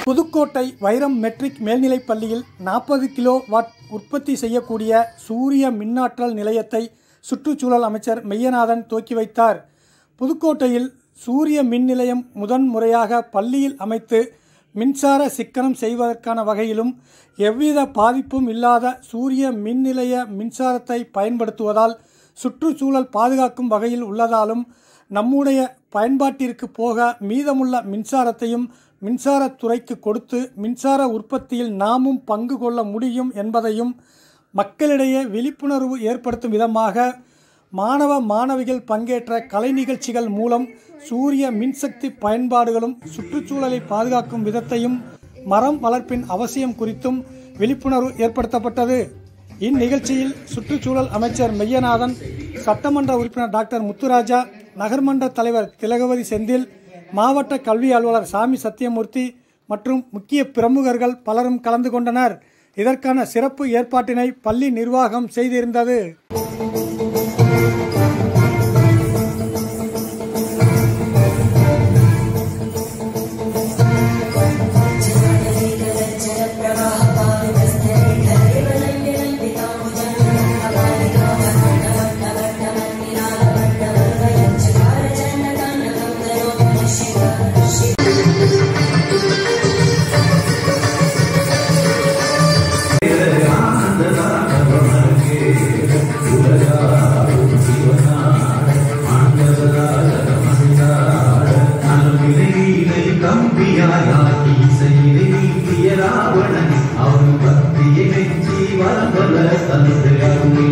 புதுக்கோட்டை வைரம் மெட்ரிக் மேல்நிலைப் பள்ளியில் நாற்பது கிலோ வாட் உற்பத்தி செய்யக்கூடிய சூரிய மின்னாற்றல் நிலையத்தை சுற்றுச்சூழல் அமைச்சர் மெய்யநாதன் துவக்கி வைத்தார் புதுக்கோட்டையில் சூரிய மின் நிலையம் முதன் முறையாக பள்ளியில் அமைத்து மின்சார சிக்கனம் செய்வதற்கான வகையிலும் எவ்வித பாதிப்பும் இல்லாத சூரிய மின் நிலைய மின்சாரத்தை பயன்படுத்துவதால் சுற்றுச்சூழல் பாதுகாக்கும் வகையில் உள்ளதாலும் நம்முடைய பயன்பாட்டிற்கு போக மீதமுள்ள மின்சாரத்தையும் மின்சாரத்துறைக்கு கொடுத்து மின்சார உற்பத்தியில் நாமும் பங்கு கொள்ள முடியும் என்பதையும் மக்களிடையே விழிப்புணர்வு ஏற்படுத்தும் விதமாக மாணவ மாணவிகள் பங்கேற்ற கலை நிகழ்ச்சிகள் மூலம் சூரிய மின்சக்தி பயன்பாடுகளும் சுற்றுச்சூழலை பாதுகாக்கும் விதத்தையும் மரம் வளர்ப்பின் அவசியம் குறித்தும் விழிப்புணர்வு ஏற்படுத்தப்பட்டது இந்நிகழ்ச்சியில் சுற்றுச்சூழல் அமைச்சர் மெய்யநாதன் சட்டமன்ற உறுப்பினர் டாக்டர் முத்துராஜா நகர்மன்ற தலைவர் திலகவதி செந்தில் மாவட்ட கல்வி அலுவலர் சாமி சத்தியமூர்த்தி மற்றும் முக்கிய பிரமுகர்கள் பலரும் கலந்து கொண்டனர் இதற்கான சிறப்பு ஏற்பாட்டினை பள்ளி நிர்வாகம் செய்திருந்தது கம்பியாயாக்கி செய்தி நீக்கிய ராவணன் அவன் பக்தியை மெச்சி வரம்பல தந்து அருளி